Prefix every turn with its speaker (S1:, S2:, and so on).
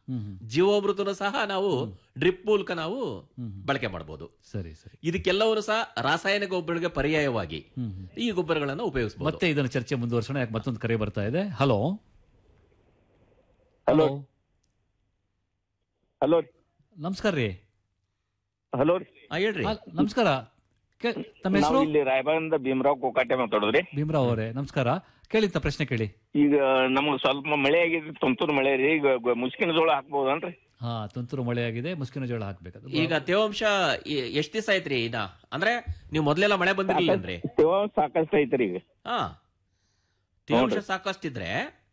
S1: ಹ್ಮ್ ಹ್ಮ್.
S2: ಜೀವಾಮೃತನು ಸಹ ನಾವು ಡ್ರಿಪ್ ಮೂಲಕ ನಾವು ಬಳಕೆ ಮಾಡಬಹುದು
S1: ಸರಿ ಸರಿ
S2: ಇದಕ್ಕೆಲ್ಲವನ್ನು ಸಹ ರಾಸಾಯನಿಕ ಗೊಬ್ಬರಗಳಿಗೆ ಪರ್ಯಾಯವಾಗಿ
S1: ಹ್ಮ್ ಹ್ಮ್.
S2: ಈ ಗೊಬ್ಬರಗಳನ್ನು ಉಪಯೋಗಿಸಬಹುದು
S1: ಮತ್ತೆ ಇದನ್ನ ಚರ್ಚೆ ಮುಂದುವರ್ಸೋಣ ಯಾಕೆ ಮತ್ತೊಂದು ಕರೆ ಬರ್ತಾ ಇದೆ ಹಲೋ
S3: ಹಲೋ ಹಲೋ
S1: ನಮಸ್ಕಾರ ರೀ
S3: ಹಲೋ
S2: ಹೇಳ್ರಿ
S1: ಆ, ನಮಸ್ಕಾರ ಕೇ- ತಮ್ಮ
S3: ನಾವು
S1: ಹೆಸರು
S3: ಇಲ್ಲಿ ರಾಯಬಾಗದಿಂದ ಭೀಮರಾವ್ ಕೋಕಾಟೆ ಮಾತಾಡೋದ್ರಿ
S1: ಭೀಮರಾವ್ ಅವರೇ ನಮಸ್ಕಾರ ಕೇಳಿ ತ ಪ್ರಶ್ನೆ ಕೇಳಿ
S3: ಈಗ ನಮ್ಗೆ ಸ್ವಲ್ಪ ಮಳೆ ಆಗಿದೆ ತುಂತುರು ಮಳೆ ರೀ ಈಗ ಗ- ಮುಸ್ಕಿನ ಜೋಳ ಹಾಕ್ಬೋದನ್ರಿ
S1: ಹಾ ತುಂತುರು ಮಳೆ ಆಗಿದೆ ಮುಸ್ಕಿನ ಜೋಳ ಹಾಕ್ಬೇಕು
S2: ಈಗ ತೇವಾಂಶ ಎ- ಎಷ್ಟ್ ದಿವಸ ಐತ್ರಿ ಇನ್ನ ಅಂದ್ರೆ ನೀವು ಮೊದ್ಲೆಲ್ಲ ಮಳೆ ಬಂದಿರ್ಲಿಲ್ಲನ್ರಿ
S3: ತೇವಾಂಶ ಸಾಕಷ್ಟು ಐತ್ರಿ ಈಗ
S2: ಹಾ ತೇವಾಂಶ ಸಾಕಷ್ಟಿದ್ರೆ